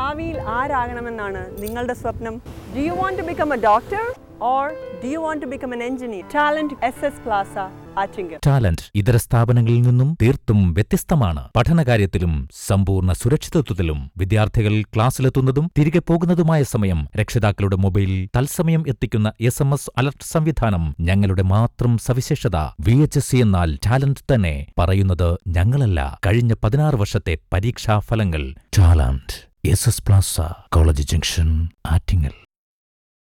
ഭാവിയിൽ ആരാകണമെന്നാണ് നിങ്ങളുടെ സ്വപ്നം do you want to become a doctor or do you want to become an engineer talent S S plaza Attingal talent ഇതര സ്ഥാപനങ്ങളിൽ നിന്നും തീർത്തും വ്യത്യസ്തമാണ് പഠനകാര്യത്തിലും സമ്പൂർണ്ണ സുരക്ഷിതത്വത്തിലും വിദ്യാർത്ഥികൾ ക്ലാസ്സിലെത്തുന്നതും തിരികെ പോകുന്നതുമായ സമയം രക്ഷിതാക്കളുടെ മൊബൈലിൽ തത്സമയം എത്തിക്കുന്ന എസ് എം എസ് അലർട്ട് സംവിധാനം ഞങ്ങളുടെ മാത്രം സവിശേഷത വി എച്ച് എസ് സി എന്നാൽ ടാലന്റ് തന്നെ പറയുന്നത് ഞങ്ങളല്ല കഴിഞ്ഞ പതിനാറ് വർഷത്തെ പരീക്ഷാ ഫലങ്ങൾ talent S S plaza college junction Attingal